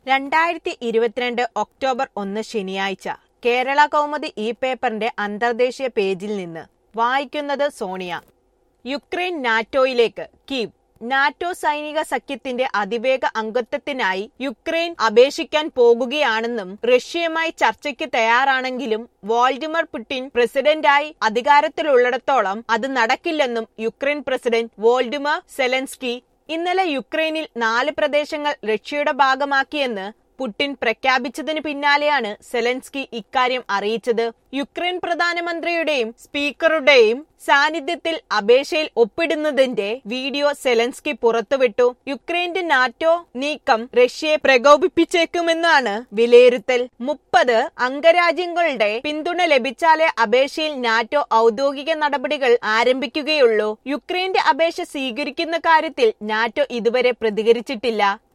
രണ്ടായിരത്തി ഇരുപത്തിരണ്ട് ഒക്ടോബർ ഒന്ന് ശനിയാഴ്ച കേരള കൗമുദി ഈ പേപ്പറിന്റെ അന്തർദേശീയ പേജിൽ നിന്ന് വായിക്കുന്നത് സോണിയ യുക്രൈൻ നാറ്റോയിലേക്ക് കീവ് നാറ്റോ സൈനിക സഖ്യത്തിന്റെ അതിവേഗ അംഗത്വത്തിനായി യുക്രൈൻ അപേക്ഷിക്കാൻ പോകുകയാണെന്നും റഷ്യയുമായി ചർച്ചയ്ക്ക് തയ്യാറാണെങ്കിലും വോൾഡിമർ പുടിൻ പ്രസിഡന്റായി അധികാരത്തിലുള്ളിടത്തോളം അത് നടക്കില്ലെന്നും യുക്രൈൻ പ്രസിഡന്റ് വോൾഡിമർ സെലൻസ്കി ഇന്നലെ യുക്രൈനിൽ നാല് പ്രദേശങ്ങൾ റഷ്യയുടെ ഭാഗമാക്കിയെന്ന് പുടിൻ പ്രഖ്യാപിച്ചതിന് പിന്നാലെയാണ് സെലൻസ്കി ഇക്കാര്യം അറിയിച്ചത് യുക്രൈൻ പ്രധാനമന്ത്രിയുടെയും സ്പീക്കറുടെയും സാന്നിധ്യത്തിൽ അപേക്ഷയിൽ ഒപ്പിടുന്നതിന്റെ വീഡിയോ സെലൻസ്കി പുറത്തുവിട്ടു യുക്രൈന്റെ നാറ്റോ നീക്കം റഷ്യയെ പ്രകോപിപ്പിച്ചേക്കുമെന്നാണ് വിലയിരുത്തൽ മുപ്പത് അംഗരാജ്യങ്ങളുടെ പിന്തുണ ലഭിച്ചാലേ അപേക്ഷയിൽ നാറ്റോ ഔദ്യോഗിക നടപടികൾ ആരംഭിക്കുകയുള്ളൂ യുക്രൈന്റെ അപേക്ഷ സ്വീകരിക്കുന്ന കാര്യത്തിൽ നാറ്റോ ഇതുവരെ പ്രതികരിച്ചിട്ടില്ല